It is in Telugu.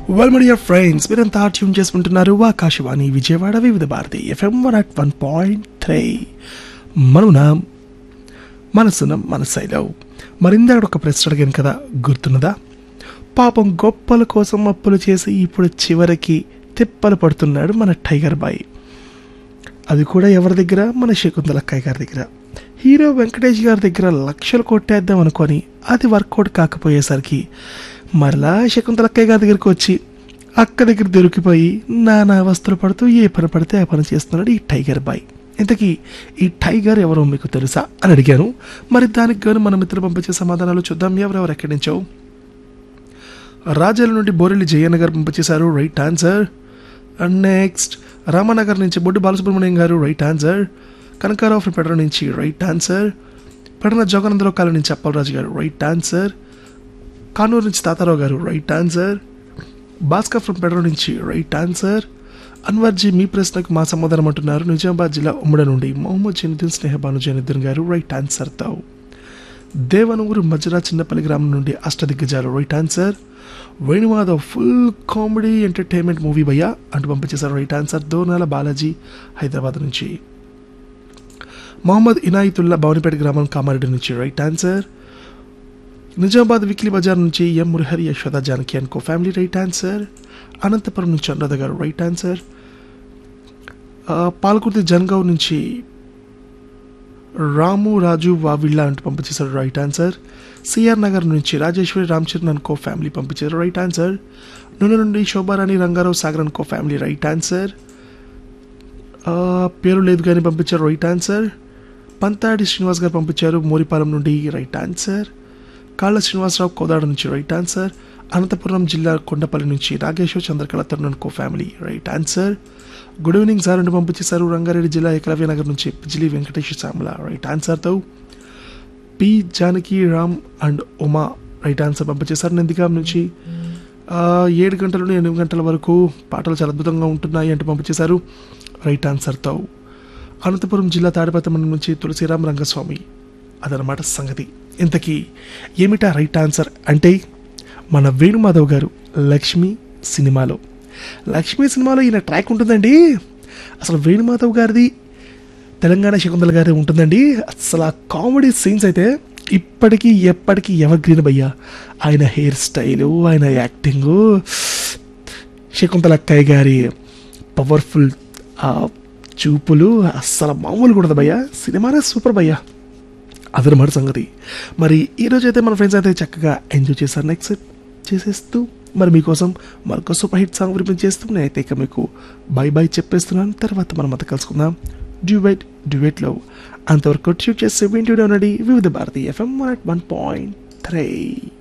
వెల్ మై డియర్ ఫ్రెండ్స్ మీరంతా ట్యూన్ చేసుకుంటున్నారు Akashvani Vijayawada Vividh Bharati FM one at one point three మనమున మనసున మనసైలో మరిందాక ఒక ప్రశ్న అడిగాను కదా గుర్తున్నదా పాపం గొప్పల కోసం అప్పులు చేసి ఇప్పుడు చివరికి తిప్పలు పడుతున్నాడు మన టైగర్ బాయ్ అది కూడా ఎవరి దగ్గర మన శకుంతల అక్కయ్య గారి దగ్గర హీరో వెంకటేష్ గారి దగ్గర లక్షలు కొట్టేద్దాం అనుకొని అది వర్కౌట్ కాకపోయేసరికి మరలా శకుంతల అక్కయ్య గారి దగ్గరికి వచ్చి అక్క దగ్గర దొరికిపోయి నానా అవస్థలు పడుతూ ఏ పని పడితే ఆ పని చేస్తున్నాడు ఈ టైగర్ బాయ్ ఇంతకీ ఈ టైగర్ ఎవరో మీకు తెలుసా అని అడిగాను మరి దానికి గాను మన మిత్రులు పంపించే సమాధానాలు చూద్దాం ఎవరెవరు ఎక్కడి నుంచో రాజాల నుండి బోరెల్లి జయన్న గారు పంపించేశారు right answer and next Ramanagar నుంచి బొడ్డు బాలసుబ్రహ్మణ్యం గారు right answer Kanakarao from Pedara నుంచి రైట్ ఆన్సర్ పెడన జోగానందరావు కాలం నుంచి అప్పలరాజు గారు రైట్ ఆన్సర్ కానూరు నుంచి తాతారావు గారు right answer Bhaskar from Pedara నుంచి రైట్ ఆన్సర్ అన్వర్జీ మీ ప్రశ్నకు మా సమాధానం అంటున్నారు నిజామాబాద్ జిల్లా ఉమ్మడి నుండి మొహమ్మద్ జైనుద్దీన్ స్నేహబాను జైనుద్దీన్ గారు రైట్ ఆన్సర్ తో దేవనూరు మజ్రా చిన్నపల్లి గ్రామం నుండి అష్టదిగ్గజాలు right answer Venumadhav full comedy entertainment movie భయ్యా అంటూ పంపించేశారు రైట్ ఆన్సర్ దోనాల బాలాజీ హైదరాబాద్ నుంచి మొహమ్మద్ ఇనాయితుల్లా భవనిపేట గ్రామం కామారెడ్డి నుంచి రైట్ ఆన్సర్ నిజామాబాద్ విక్లీ బజార్ నుంచి ఎం మురహరి యశోద జానకి అనుకో ఫ్యామిలీ రైట్ ఆన్సర్ అనంతపురం నుంచి అనురాధ గారు రైట్ ఆన్సర్ ఆ, పాలకుర్తి జన్గావ్ నుంచి రాము రాజు వావిళ్ళ అంటూ పంపించేశారు రైట్ ఆన్సర్ సిఆర్ నగర్ నుంచి రాజేశ్వరి రామచరణ్ అనుకో ఫ్యామిలీ పంపించారు రైట్ ఆన్సర్ నూనె నుండి శోభారాణి రంగారావు సాగర్ అనుకో ఫ్యామిలీ రైట్ ఆన్సర్ ఆ, పేరు లేదు కానీ పంపించారు రైట్ ఆన్సర్ పంతాడి శ్రీనివాస్ గారు పంపించారు మోరిపాలెం నుండి రైట్ ఆన్సర్ కాళ్ళ శ్రీనివాసరావు కోదాడ నుంచి రైట్ ఆన్సర్ అనంతపురం జిల్లా కొండపల్లి నుంచి నాగేశ్వర్ చంద్రకళ తరుణ్ అనుకో family right answer good evening sir అంటూ పంపించేశారు రంగారెడ్డి జిల్లా ఏకలవ్య నగర్ నుంచి పిజిలి వెంకటేష్ శ్యామల రైట్ ఆన్సర్తో P Janaki Ram and Uma right answer పంపించేశారు నందిగాం నుంచి ఆ, ఏడు గంటల నుండి ఎనిమిది గంటల వరకు పాటలు చాలా అద్భుతంగా ఉంటున్నాయి అంటూ పంపించేశారు రైట్ ఆన్సర్తో అనంతపురం జిల్లా తాడిపత్రి మండలం నుంచి తులసిరామ్ రంగస్వామి అదనమాట సంగతి ఇంతకీ ఏమిటా రైట్ ఆన్సర్ అంటే మన వేణుమాధవ్ గారు లక్ష్మి సినిమాలో లక్ష్మి సినిమాలో ఈయన ట్రాక్ ఉంటుందండి అసలు వేణుమాధవ్ గారిది తెలంగాణ శకుంతల గారి ఉంటుందండి అసలు ఆ కామెడీ సీన్స్ అయితే ఇప్పటికీ ఎప్పటికీ ఎవర్ గ్రీన్ భయ్యా ఆయన హెయిర్ స్టైలు ఆయన యాక్టింగు శకుంతల అక్కయ్య గారి పవర్ఫుల్ ఆ చూపులు అస్సలు మామూలు కూడా భయ్యా సినిమానే సూపర్ భయ్యా అదనమాట సంగతి మరి ఈరోజు అయితే మన ఫ్రెండ్స్ అయితే చక్కగా ఎంజాయ్ చేశారు నెక్స్ట్ చేసేస్తూ మరి మీకోసం మరొక సూపర్ హిట్ సాంగ్ వినిపించేస్తూ నేనైతే ఇక మీకు బై బై చెప్పేస్తున్నాను తర్వాత మనం అంతా కలుసుకుందాం డ్యూవెట్ డ్యూవెట్లో అంతవరకు షూట్ చేస్తే వింటూనే ఉన్నది Vividh Bharati FM one point three